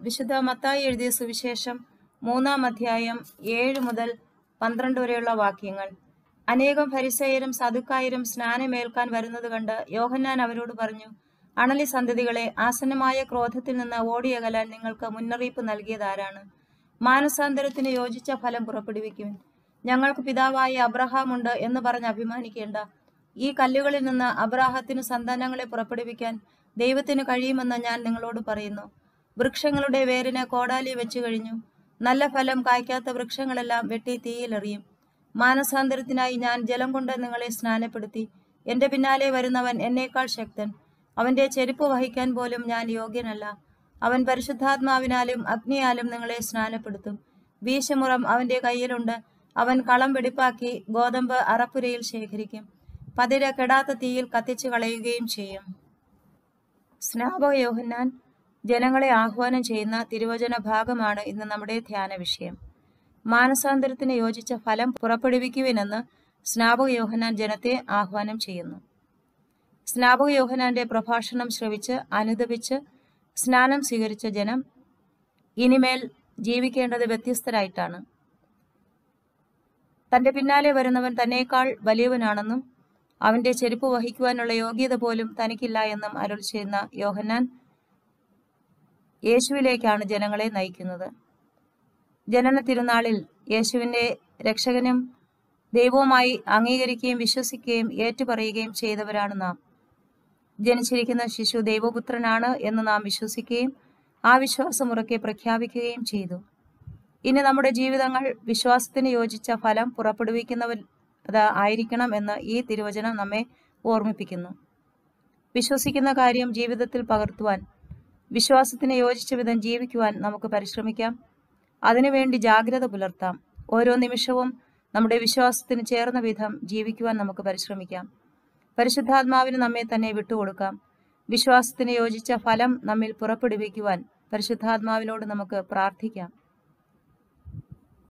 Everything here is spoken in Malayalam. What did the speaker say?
വിശുദ്ധ മത്തായി എഴുതിയ സുവിശേഷം മൂന്നാം അധ്യായം ഏഴ് മുതൽ പന്ത്രണ്ട് വരെയുള്ള വാക്യങ്ങൾ അനേകം ഫരിസയരും സദുക്കായരും സ്നാനമേൽക്കാൻ വരുന്നത് കണ്ട് യോഹന്നാൻ അവരോട് പറഞ്ഞു അണലി സന്തതികളെ ആസന്നമായ ക്രോധത്തിൽ നിന്ന് ഓടിയകലാൻ നിങ്ങൾക്ക് മുന്നറിയിപ്പ് നൽകിയതാരാണ് മാനസാന്തരത്തിന് യോജിച്ച ഫലം പുറപ്പെടുവിക്കുവിൻ ഞങ്ങൾക്ക് പിതാവായ അബ്രഹാം ഉണ്ട് എന്ന് പറഞ്ഞ് അഭിമാനിക്കേണ്ട ഈ കല്ലുകളിൽ നിന്ന് അബ്രാഹത്തിന് സന്താനങ്ങളെ പുറപ്പെടുവിക്കാൻ ദൈവത്തിന് കഴിയുമെന്ന് ഞാൻ നിങ്ങളോട് പറയുന്നു വൃക്ഷങ്ങളുടെ വേരിന് കോടാലി വെച്ചു കഴിഞ്ഞു നല്ല ഫലം കായ്ക്കാത്ത വൃക്ഷങ്ങളെല്ലാം വെട്ടി തീയിലെറിയും മാനസാന്തരത്തിനായി ഞാൻ ജലം കൊണ്ട് നിങ്ങളെ സ്നാനപ്പെടുത്തി എന്റെ പിന്നാലെ വരുന്നവൻ എന്നേക്കാൾ ശക്തൻ അവന്റെ ചെരുപ്പ് വഹിക്കാൻ പോലും ഞാൻ യോഗ്യനല്ല അവൻ പരിശുദ്ധാത്മാവിനാലും അഗ്നിയാലും നിങ്ങളെ സ്നാനപ്പെടുത്തും വീശമുറം അവന്റെ കയ്യിലുണ്ട് അവൻ കളം വെടിപ്പാക്കി ഗോതമ്പ് അറപ്പുരയിൽ ശേഖരിക്കും പതിര കെടാത്ത തീയിൽ കത്തിച്ചു കളയുകയും ചെയ്യും സ്നാപക യോഹന്നാൻ ജനങ്ങളെ ആഹ്വാനം ചെയ്യുന്ന തിരുവചന ഭാഗമാണ് ഇന്ന് നമ്മുടെ ധ്യാന വിഷയം മാനസാന്തരത്തിന് യോജിച്ച ഫലം പുറപ്പെടുവിക്കുവിനെന്ന് സ്നാപക യോഹന്നാൻ ജനത്തെ ആഹ്വാനം ചെയ്യുന്നു സ്നാപക യോഹന്നാന്റെ പ്രഭാഷണം ശ്രവിച്ച് അനുദപിച്ച് സ്നാനം സ്വീകരിച്ച ജനം ഇനിമേൽ ജീവിക്കേണ്ടത് വ്യത്യസ്തരായിട്ടാണ് തന്റെ പിന്നാലെ വരുന്നവൻ തന്നേക്കാൾ വലിയവനാണെന്നും അവന്റെ ചെരുപ്പ് വഹിക്കുവാനുള്ള യോഗ്യത പോലും തനിക്കില്ല എന്നും അരുൾ ചെയ്യുന്ന യോഹന്നാൻ യേശുവിലേക്കാണ് ജനങ്ങളെ നയിക്കുന്നത് ജനന തിരുനാളിൽ യേശുവിനെ രക്ഷകനും ദൈവവുമായി അംഗീകരിക്കുകയും വിശ്വസിക്കുകയും ഏറ്റുപറയുകയും ചെയ്തവരാണ് നാം ജനിച്ചിരിക്കുന്ന ശിശു ദൈവപുത്രനാണ് എന്ന് നാം വിശ്വസിക്കുകയും ആ വിശ്വാസം ഉറക്കെ പ്രഖ്യാപിക്കുകയും ചെയ്തു ഇനി നമ്മുടെ ജീവിതങ്ങൾ വിശ്വാസത്തിന് യോജിച്ച ഫലം പുറപ്പെടുവിക്കുന്നവർ അത് ആയിരിക്കണം എന്ന് ഈ തിരുവചനം നമ്മെ ഓർമ്മിപ്പിക്കുന്നു വിശ്വസിക്കുന്ന കാര്യം ജീവിതത്തിൽ പകർത്തുവാൻ വിശ്വാസത്തിന് യോജിച്ച വിധം ജീവിക്കുവാൻ നമുക്ക് പരിശ്രമിക്കാം അതിനുവേണ്ടി ജാഗ്രത പുലർത്താം ഓരോ നിമിഷവും നമ്മുടെ വിശ്വാസത്തിന് ചേർന്ന വിധം ജീവിക്കുവാൻ നമുക്ക് പരിശ്രമിക്കാം പരിശുദ്ധാത്മാവിന് നമ്മെ തന്നെ വിട്ടുകൊടുക്കാം വിശ്വാസത്തിന് യോജിച്ച ഫലം നമ്മിൽ പുറപ്പെടുവിക്കുവാൻ പരിശുദ്ധാത്മാവിനോട് നമുക്ക് പ്രാർത്ഥിക്കാം